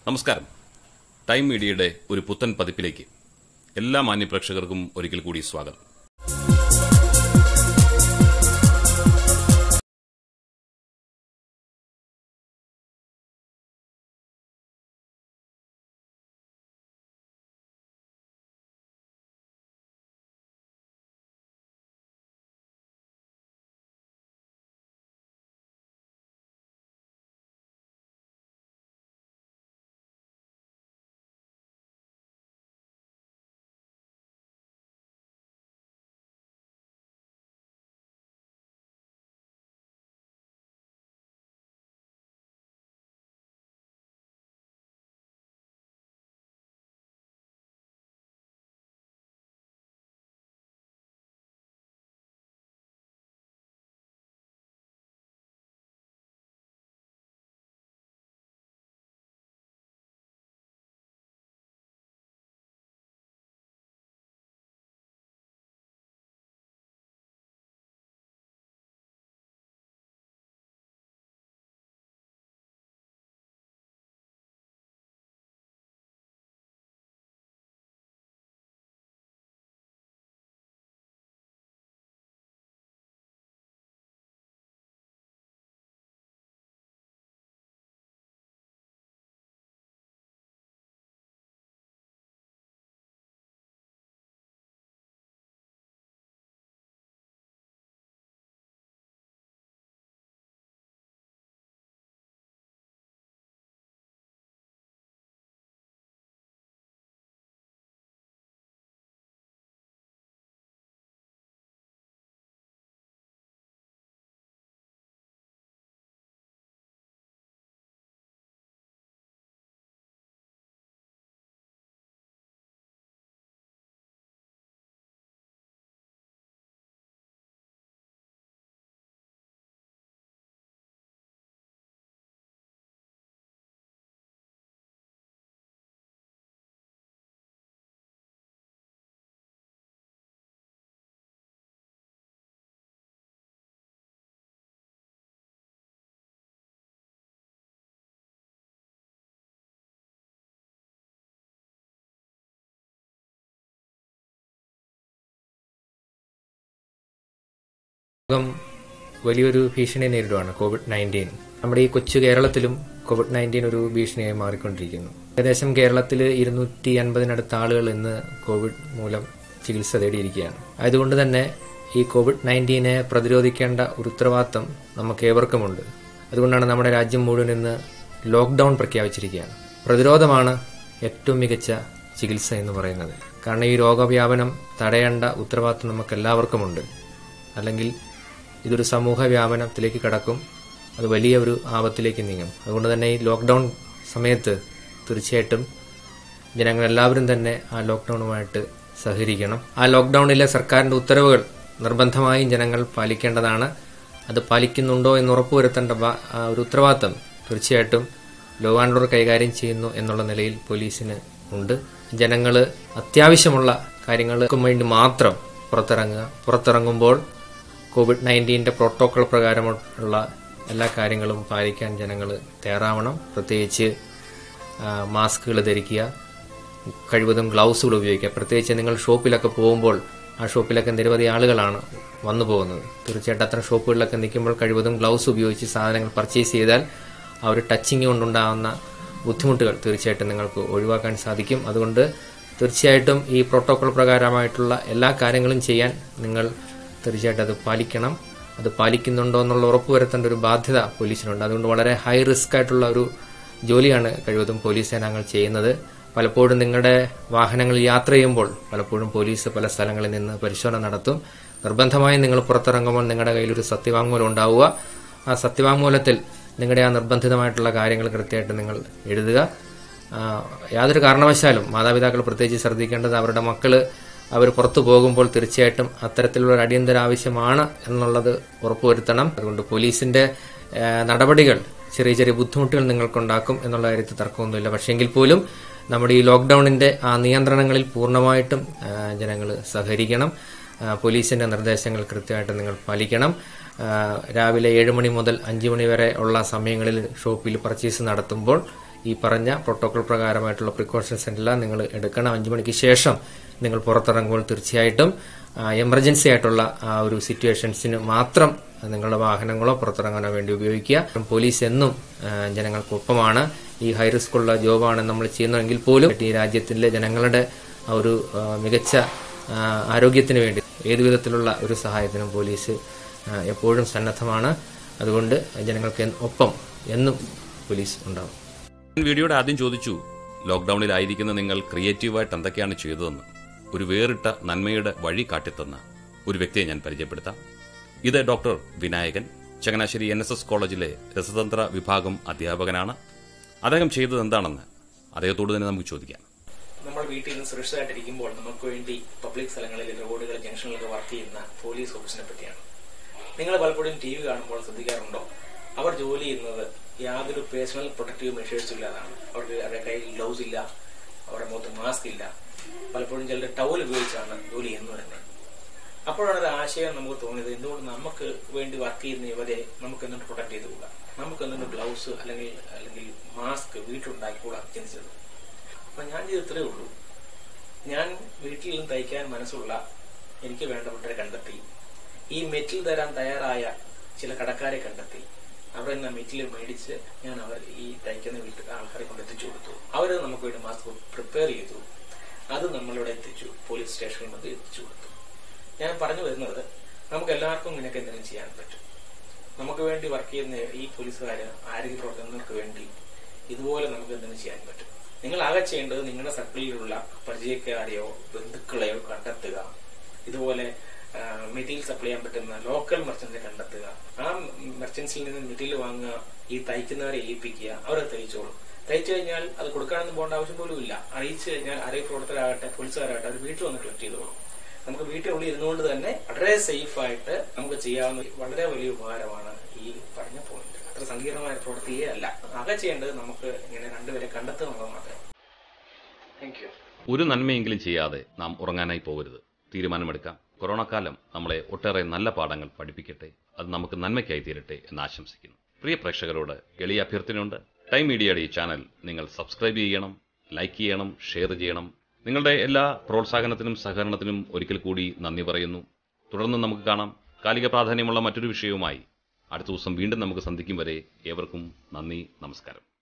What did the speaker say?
നമസ്കാരം ടൈം മീഡിയയുടെ ഒരു പുത്തൻ പതിപ്പിലേക്ക് എല്ലാ മാന്യപ്രേക്ഷകർക്കും ഒരിക്കൽ കൂടി സ്വാഗതം ലോകം വലിയൊരു ഭീഷണിയെ നേരിടുകയാണ് കോവിഡ് നയൻറ്റീൻ നമ്മുടെ ഈ കൊച്ചു കേരളത്തിലും കോവിഡ് നയൻറ്റീൻ ഒരു ഭീഷണിയായി മാറിക്കൊണ്ടിരിക്കുന്നു ഏകദേശം കേരളത്തിൽ ഇരുന്നൂറ്റി അൻപതിനടുത്ത ആളുകൾ ഇന്ന് കോവിഡ് മൂലം ചികിത്സ തേടിയിരിക്കുകയാണ് ആയതുകൊണ്ട് തന്നെ ഈ കോവിഡ് നയൻറ്റീനെ പ്രതിരോധിക്കേണ്ട ഒരു ഉത്തരവാദിത്തം നമുക്ക് ഏവർക്കുമുണ്ട് അതുകൊണ്ടാണ് നമ്മുടെ രാജ്യം മുഴുവൻ ഇന്ന് ലോക്ക്ഡൌൺ പ്രഖ്യാപിച്ചിരിക്കുകയാണ് പ്രതിരോധമാണ് ഏറ്റവും മികച്ച ചികിത്സ എന്ന് പറയുന്നത് കാരണം ഈ രോഗവ്യാപനം തടയേണ്ട ഉത്തരവാദിത്തം നമുക്ക് എല്ലാവർക്കുമുണ്ട് അല്ലെങ്കിൽ ഇതൊരു സമൂഹ വ്യാപനത്തിലേക്ക് കടക്കും അത് വലിയ ഒരു ആപത്തിലേക്ക് നീങ്ങും അതുകൊണ്ട് തന്നെ ഈ ലോക്ക്ഡൌൺ സമയത്ത് തീർച്ചയായിട്ടും ജനങ്ങൾ എല്ലാവരും തന്നെ ആ ലോക്ക്ഡൌണുമായിട്ട് സഹകരിക്കണം ആ ലോക്ക്ഡൌണിലെ സർക്കാരിന്റെ ഉത്തരവുകൾ നിർബന്ധമായും ജനങ്ങൾ പാലിക്കേണ്ടതാണ് അത് പാലിക്കുന്നുണ്ടോ എന്ന് ഉറപ്പുവരുത്തേണ്ട ബ- ആ ഒരു ഉത്തരവാദിത്തം തീർച്ചയായിട്ടും ലോ ആൻഡ് ഓർഡർ കൈകാര്യം ചെയ്യുന്നു എന്നുള്ള നിലയിൽ പോലീസിന് ഉണ്ട് ജനങ്ങൾ അത്യാവശ്യമുള്ള കാര്യങ്ങൾക്ക് വേണ്ടി മാത്രം പുറത്തിറങ്ങുക പുറത്തിറങ്ങുമ്പോൾ കോവിഡ് നയൻറ്റീൻ്റെ പ്രോട്ടോകോൾ പ്രകാരമുള്ള എല്ലാ കാര്യങ്ങളും പാലിക്കാൻ ജനങ്ങൾ തയ്യാറാവണം പ്രത്യേകിച്ച് മാസ്കുകൾ ധരിക്കുക കഴിവതും ഗ്ലൗസുകൾ ഉപയോഗിക്കുക പ്രത്യേകിച്ച് നിങ്ങൾ ഷോപ്പിലൊക്കെ പോകുമ്പോൾ ആ ഷോപ്പിലൊക്കെ നിരവധി ആളുകളാണ് വന്നു പോകുന്നത് തീർച്ചയായിട്ടും അത്തരം ഷോപ്പുകളിലൊക്കെ നിൽക്കുമ്പോൾ കഴിവതും ഗ്ലൗസ് ഉപയോഗിച്ച് സാധനങ്ങൾ പർച്ചേസ് ചെയ്താൽ ആ ഒരു ടച്ചിങ് കൊണ്ടുണ്ടാകുന്ന ബുദ്ധിമുട്ടുകൾ തീർച്ചയായിട്ടും നിങ്ങൾക്ക് ഒഴിവാക്കാൻ സാധിക്കും അതുകൊണ്ട് തീർച്ചയായിട്ടും ഈ പ്രോട്ടോകോൾ പ്രകാരമായിട്ടുള്ള എല്ലാ കാര്യങ്ങളും ചെയ്യാൻ നിങ്ങൾ തീർച്ചയായിട്ടും അത് പാലിക്കണം അത് പാലിക്കുന്നുണ്ടോ എന്നുള്ള ഉറപ്പുവരുത്തേണ്ട ഒരു ബാധ്യത പോലീസിനുണ്ട് അതുകൊണ്ട് വളരെ ഹൈ റിസ്ക് ആയിട്ടുള്ള ഒരു ജോലിയാണ് കഴിവതും പോലീസ് സേനാംഗങ്ങൾ ചെയ്യുന്നത് പലപ്പോഴും നിങ്ങളുടെ വാഹനങ്ങളിൽ യാത്ര ചെയ്യുമ്പോൾ പലപ്പോഴും പോലീസ് പല സ്ഥലങ്ങളിൽ നിന്ന് പരിശോധന നടത്തും നിർബന്ധമായും നിങ്ങൾ പുറത്തിറങ്ങുമ്പോൾ നിങ്ങളുടെ കയ്യിൽ ഒരു സത്യവാങ്മൂലം ഉണ്ടാവുക ആ സത്യവാങ്മൂലത്തിൽ നിങ്ങളുടെ ആ നിർബന്ധിതമായിട്ടുള്ള കാര്യങ്ങൾ കൃത്യമായിട്ട് നിങ്ങൾ എഴുതുക ആ, യാതൊരു കാരണവശാലും മാതാപിതാക്കൾ പ്രത്യേകിച്ച് ശ്രദ്ധിക്കേണ്ടത് അവരുടെ മക്കള് അവർ പുറത്തു പോകുമ്പോൾ തീർച്ചയായിട്ടും അത്തരത്തിലുള്ള ഒരു അടിയന്തര ആവശ്യമാണ് എന്നുള്ളത് ഉറപ്പുവരുത്തണം അതുകൊണ്ട് പോലീസിന്റെ ആ, നടപടികൾ ചെറിയ ചെറിയ ബുദ്ധിമുട്ടുകൾ നിങ്ങൾക്കുണ്ടാക്കും എന്നുള്ള കാര്യത്തിൽ തർക്കമൊന്നുമില്ല പക്ഷെങ്കിൽ പോലും നമ്മുടെ ഈ ലോക്ക്ഡൌണിന്റെ ആ നിയന്ത്രണങ്ങളിൽ പൂർണ്ണമായിട്ടും ജനങ്ങൾ സഹകരിക്കണം ആ, പോലീസിന്റെ നിർദ്ദേശങ്ങൾ കൃത്യമായിട്ട് നിങ്ങൾ പാലിക്കണം ആ, രാവിലെ ഏഴ് മണി മുതൽ അഞ്ച് മണി വരെ ഉള്ള സമയങ്ങളിൽ ഷോപ്പിൽ പർച്ചേസ് നടത്തുമ്പോൾ ഈ പറഞ്ഞ പ്രോട്ടോകോൾ പ്രകാരമായിട്ടുള്ള പ്രിക്കോഷൻസ് എല്ലാം നിങ്ങൾ എടുക്കണം അഞ്ചു മണിക്ക് ശേഷം നിങ്ങൾ പുറത്തിറങ്ങുമ്പോൾ തീർച്ചയായിട്ടും എമർജൻസി ആയിട്ടുള്ള ആ ഒരു സിറ്റുവേഷൻസിന് മാത്രം നിങ്ങളുടെ വാഹനങ്ങളോ പുറത്തിറങ്ങാനോ വേണ്ടി ഉപയോഗിക്കുക പോലീസ് എന്നും ആ, ജനങ്ങൾക്കൊപ്പമാണ് ഈ ഹൈ റിസ്ക് ഉള്ള ജോബാണ് നമ്മൾ ചെയ്യുന്നതെങ്കിൽ പോലും ഈ രാജ്യത്തിലെ ജനങ്ങളുടെ ആ ഒരു ആ, മികച്ച ആ, ആരോഗ്യത്തിന് വേണ്ടി ഏതു വിധത്തിലുള്ള ഒരു സഹായത്തിനും പോലീസ് ആ, എപ്പോഴും സന്നദ്ധമാണ് അതുകൊണ്ട് ജനങ്ങൾക്ക് എന്ന് ഒപ്പം എന്നും പോലീസ് ഉണ്ടാവും ഞാൻ വീഡിയോയുടെ ആദ്യം ചോദിച്ചു ലോക്ക്ഡൌണിലായിരിക്കുന്ന നിങ്ങൾ ക്രിയേറ്റീവായിട്ട് എന്തൊക്കെയാണ് ചെയ്തതെന്ന് ഒരു വേറിട്ട നന്മയുടെ വഴി കാട്ടിത്തന്ന ഒരു വ്യക്തിയെ ഞാൻ പരിചയപ്പെടുത്താം ഇത് doctor Vinayakan Changanassery N S S കോളേജിലെ രസതന്ത്ര വിഭാഗം അധ്യാപകനാണ് അദ്ദേഹം ചെയ്തത് എന്താണെന്ന് അദ്ദേഹത്തോട് തന്നെ നമുക്ക് ചോദിക്കാം നമ്മൾ വീട്ടിൽ നിന്ന് സുരക്ഷിതമായിട്ടിരിക്കുമ്പോൾ നമുക്ക് വേണ്ടി പബ്ലിക് സ്ഥലങ്ങളിൽ റോഡുകൾ ജംഗ്ഷനിലൊക്കെ വർക്ക് ചെയ്യുന്ന പോലീസ് ഓഫീസിനെ പറ്റിയാണ് നിങ്ങൾ പലപ്പോഴും ടി വി കാണുമ്പോൾ ശ്രദ്ധിക്കാറുണ്ടോ അവർ ജോലി ചെയ്യുന്നത് യാതൊരു പേഴ്സണൽ പ്രൊട്ടക്റ്റീവ് മെഷേഴ്സും ഇല്ലാതാണ് അവർക്ക് അവരുടെ കയ്യിൽ ഗ്ലൗസ് ഇല്ല അവരുടെ മുഖത്ത് മാസ്ക് ഇല്ല പലപ്പോഴും ചിലർ ടവൽ ഉപയോഗിച്ചാണ് ജോലി ചെയ്യുന്നത് തന്നെ അപ്പോഴാണ് ഒരു ആശയം നമുക്ക് തോന്നിയത് എന്തുകൊണ്ട് നമുക്ക് വേണ്ടി വർക്ക് ചെയ്യുന്ന ഇവരെ നമുക്ക് എന്നിട്ട് പ്രൊട്ടക്ട് ചെയ്തുകൂടാ നമുക്ക് എന്നിട്ട് ഗ്ലൗസ് അല്ലെങ്കിൽ അല്ലെങ്കിൽ മാസ്ക് വീട്ടിലുണ്ടാക്കിക്കൂടാ ചിന്തിച്ചത് അപ്പൊ ഞാൻ ചെയ്ത് ഇത്രേ ഉള്ളൂ ഞാൻ വീട്ടിൽ നിന്ന് തയ്ക്കാൻ മനസ്സുള്ള എനിക്ക് വേണ്ടപ്പെട്ടവരെ കണ്ടെത്തി ഈ മെറ്റിൽ തരാൻ തയ്യാറായ ചില കടക്കാരെ കണ്ടെത്തി അവരെ നിന്ന് മെറ്റിൽ മേടിച്ച് ഞാൻ അവർ ഈ തയ്ക്കുന്ന വീട്ടിൽ ആൾക്കാരെ കൊണ്ട് എത്തിച്ചു കൊടുത്തു അവർ നമുക്ക് വേണ്ടി മാസ്ക് പ്രിപ്പയർ ചെയ്തു അത് നമ്മളിവിടെ എത്തിച്ചു പോലീസ് സ്റ്റേഷനിൽ മধ্যে എത്തിച്ചു കൊടുത്തു ഞാൻ പറഞ്ഞു വരുന്നത് നമുക്ക് എല്ലാവർക്കും നിനക്ക് എന്തെങ്കിലും ചെയ്യാൻ പറ്റും നമുക്ക് വേണ്ടി വർക്ക് ചെയ്യുന്ന ഈ പോലീസുകാര് ആരോഗ്യ പ്രവർത്തനങ്ങൾക്ക് വേണ്ടി ഇതുപോലെ നമുക്ക് എന്തെങ്കിലും ചെയ്യാൻ പറ്റും നിങ്ങൾ ആകെ ചെയ്യേണ്ടത് നിങ്ങളുടെ സർക്കിളിലുള്ള പരിചയക്കാരെയോ ബന്ധുക്കളെയോ കണ്ടെത്തുക ഇതുപോലെ മെറ്റീരിയൽ സപ്ലൈ ചെയ്യാൻ പറ്റുന്ന ലോക്കൽ മെർച്ചന്റിനെ കണ്ടെത്തുക ആ മെർച്ചൻസിൽ നിന്ന് മെറ്റീരിയൽ വാങ്ങുക ഈ തയ്ക്കുന്നവരെ ഏൽപ്പിക്കുക അവരെ തയ്ച്ചോളും തയ്ച്ചു കഴിഞ്ഞാൽ അത് കൊടുക്കാനൊന്നും പോകേണ്ട ആവശ്യം പോലും ഇല്ല അറിയിച്ചു കഴിഞ്ഞാൽ അറിയ പ്രവർത്തകരാകട്ടെ പോലീസുകാരാകട്ടെ അവർ വീട്ടിൽ വന്ന് കളക്ട് ചെയ്തോളും നമുക്ക് വീട്ടിനുള്ളിൽ ഇരുന്നുകൊണ്ട് തന്നെ വളരെ സേഫ് ആയിട്ട് നമുക്ക് ചെയ്യാവുന്ന വളരെ വലിയ ഉപകാരമാണ് ഈ പറഞ്ഞ പോയിന്റ് അത്ര സങ്കീർണമായ പ്രവൃത്തിയേ അല്ല ആകെ ചെയ്യേണ്ടത് നമുക്ക് ഇങ്ങനെ രണ്ടുപേരെ കണ്ടെത്തുക എന്നുള്ളത് മാത്രം താങ്ക് യു ഒരു നന്മയെങ്കിലും ചെയ്യാതെ നാം ഉറങ്ങാനായി പോകരുത് തീരുമാനമെടുക്കാം കൊറോണ കാലം നമ്മളെ ഒട്ടേറെ നല്ല പാഠങ്ങൾ പഠിപ്പിക്കട്ടെ അത് നമുക്ക് നന്മയ്ക്കായി തീരട്ടെ എന്ന് ആശംസിക്കുന്നു പ്രിയ പ്രേക്ഷകരോട് എളിയ അഭ്യർത്ഥനയുണ്ട് ടൈം മീഡിയയുടെ ഈ ചാനൽ നിങ്ങൾ സബ്സ്ക്രൈബ് ചെയ്യണം ലൈക്ക് ചെയ്യണം ഷെയർ ചെയ്യണം നിങ്ങളുടെ എല്ലാ പ്രോത്സാഹനത്തിനും സഹകരണത്തിനും ഒരിക്കൽ കൂടി നന്ദി പറയുന്നു തുടർന്ന് നമുക്ക് കാണാം കാലിക പ്രാധാന്യമുള്ള മറ്റൊരു വിഷയവുമായി അടുത്ത ദിവസം വീണ്ടും നമുക്ക് സന്ധിക്കും വരെ ഏവർക്കും നന്ദി നമസ്കാരം